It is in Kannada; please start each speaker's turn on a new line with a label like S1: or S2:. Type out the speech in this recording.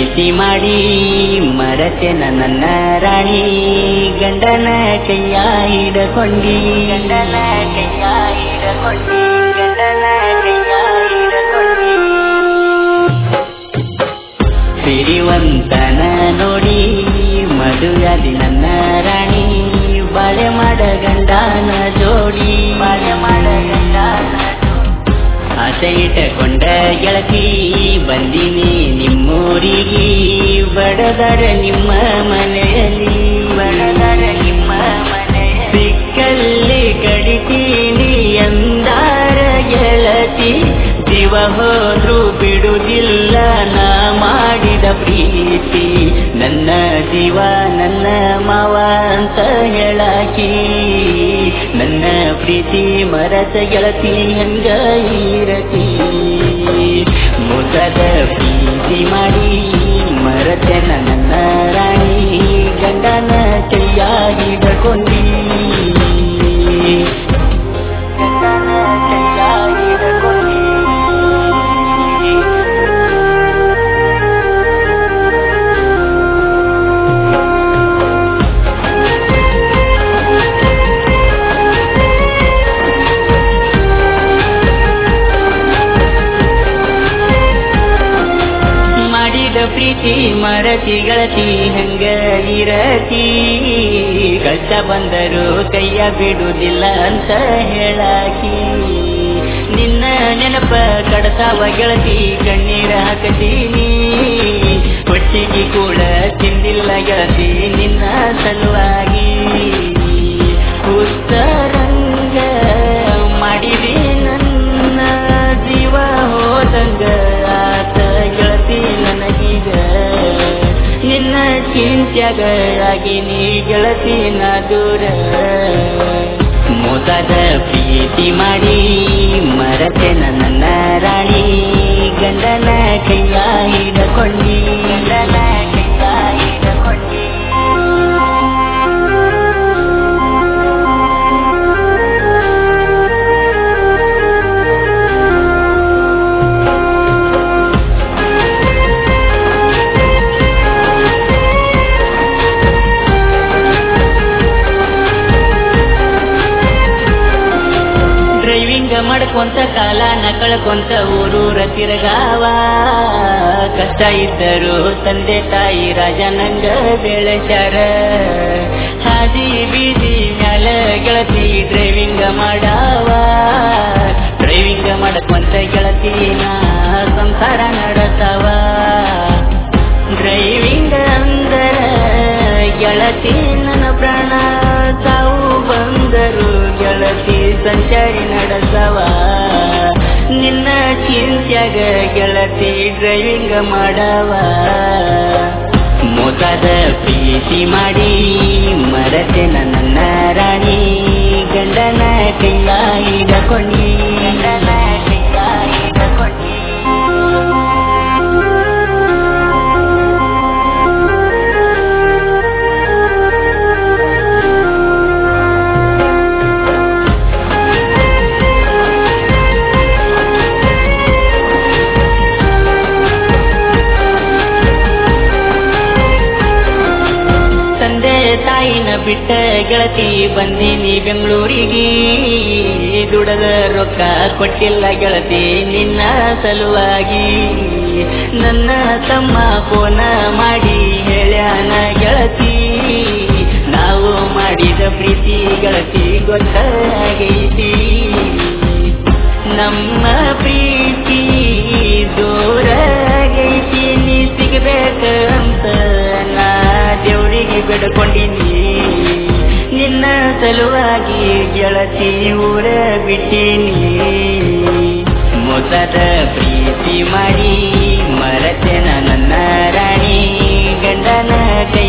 S1: ಪ್ರೀತಿ ಮಾಡಿ ಮರತೆನ ನನ್ನ ರಾಣಿ ಗಂಡನ ಕೈಯ ಹಿಡಕೊಂಡಿ ಗಂಡನ ಕೈಯ ಹಿಡಕೊಂಡಿ ಗಂಡನ ಕೈಯ ಹಿಡಕೊಂಡಿ ಸಿರಿವಂತನ ನೋಡಿ ಮದುವೆಯಾದಿ ನನ್ನ ರಾಣಿ ಬಾಳೆ ಮಾಡ ಗಂಡನ ಜೋಡಿ ಬಾಳೆ ಮಾಡ ಗಂಡನ ಆಸೆ ಇಟ್ಟಕೊಂಡ ಗೆಳತಿ ಬಂದಿನಿ ನಿಮ್ಮೂರಿಗೆ ಬಡದರ ನಿಮ್ಮ ಮನೆಯಲ್ಲಿ ಬಡದರ ನಿಮ್ಮ ಮನೆ ಸಿಕ್ಕಲ್ಲಿ ಕಡಿತೀನಿ ಎಂದಾರ ಗೆಳತಿ ಜೀವ ಹೋದ್ರು ಬಿಡುವುದಿಲ್ಲ ನಾ ಮಾಡಿದ ಪ್ರೀತಿ ನನ್ನ ಜೀವ ನನ್ನ ಮಾವ ಅಂತ ಹೇಳಾಕಿ ನನ್ನ ಪ್ರೀತಿ ಮರತ ಗೆಳತಿ ಹಂಗ ಇರತಿ ಮುಖದ ಪ್ರೀತಿ ಮಾಡಿ ಮರತೆನ ನನ್ನ ರಾಣಿ ಗಂಡನ ಕೈಯ ಹಿಡಕೊಂಡಿ ಗಂಡನ ಕೈಯ ಹಿಡಕೊಂಡಿ ಮಾಡಿದ ಪ್ರೀತಿ ಮರತಿ ಗಳತಿ ಹಂಗ ಇರತಿ ಕಷ್ಟ ಬಂದರು ಕೈಯ ಬಿಡುವುದಿಲ್ಲ ಅಂತ ಹೇಳಾಕಿ ನಿನ್ನ ನೆನಪ ಕಡತಾವ ಗೆಳತಿ ಕಣ್ಣೀರ ಹಾಕತೀನಿ ಹೊಟ್ಟಿಗೆ ಕೂಡ ತಿಂದಿಲ್ಲ ಗೆಳತಿ ನಿನ್ನ ಸಲುವಾಗಿ ಉತ್ತರಂಗ ಮಾಡಿದಿ ನನ್ನ ಜೀವ ಹೋದಂಗ ಆತ ಗೆಳತಿ ನನಗೀಗ ನಿನ್ನ ಚಿಂತ್ಯಾಗ ಆಗಿನಿ ಗೆಳತಿ ನಾ ದೂರ ಮೋಸದ ಪ್ರೀತಿ ಮಾಡಿ ಮರತೆನ ನನ್ನ ರಾಣಿ ಗಂಡನ ಕೈಯ ಹಿಡಕೊಂಡಿ ಗಂಡನ ಕೈಯ ಹಿಡಕೊಂಡಿ ಡ್ರೈವಿಂಗ್ ಮಾಡ್ಕೊಂತ ಕಾಲನ ಕಳ್ಕೊಂತ ಊರೂರ ತಿರುಗಾವ ಕಷ್ಟ ಇದ್ದರು ತಂದೆ ತಾಯಿ ರಾಜನಂಗ ಬೆಳೆಸ್ಯಾರ ಹಾದಿ ಬೀದಿ ಮ್ಯಾಲ ಗೆಳತಿ ಡ್ರೈವಿಂಗ್ ಮಾಡಾವ ಡ್ರೈವಿಂಗ್ ಮಾಡ್ಕೊಂತ ಗೆಳತಿನ ಸಂಸಾರ ನಡೆಸವ ಡ್ರೈವಿಂಗ್ ಅಂದರ ಗೆಳತಿ ನನ್ನ ಪ್ರಾಣ ತಾವು ಬಂದರು ಗೆಳತಿ ಸಂಚಾರಿ ನಡೆಸವ ನಿನ್ನ ಚಿಂತ್ಯಾಗ ಗೆಳತಿ ಡ್ರೈವಿಂಗ್ ಮಾಡವ ಮೋಸದ ಪ್ರೀತಿ ಮಾಡಿ ಮರತೆನ ನನ್ನ ರಾಣಿ ಗಂಡನ ಕೈಯ ಹಿಡಕೊಂಡಿ ಗಂಡನ ಕೈಯ ಹಿಡಕೊಂಡಿ ತಂದೆ ತಾಯಿನ ಬಿಟ್ಟ ಗೆಳತಿ ಬಂದೀನಿ ಬೆಂಗಳೂರಿಗೆ ದುಡದ ರೊಕ್ಕ ಕೊಟ್ಟಿಲ್ಲ ಗೆಳತಿ ನಿನ್ನ ಸಲುವಾಗಿ ನನ್ನ ತಮ್ಮ ಫೋನ ಮಾಡಿ ಹೇಳ್ಯಾನ ಗೆಳತಿ ನಾವು ಮಾಡಿದ ಪ್ರೀತಿ ಗೆಳತಿ ಗೊತ್ತಾಗೈತಿ ನಮ್ಮ ಪ್ರೀತಿ ದೂರಾಗೈತಿ ನೀ ಸಿಗಬೇಕಂತ ನಾ ದೇವರಿಗೆ ಬೇಡ್ಕೊಂಡಿನಿ ನಿನ್ನ ಸಲುವಾಗಿ ಗೆಳತಿ ಊರ ಬಿಟ್ಟಿನಿ ಮೊದಲ ಪ್ರೀತಿ ಮಾಡಿ ಮರತೆನ ನನ್ನ ರಾಣಿ ಗಂಡನ ಕೈ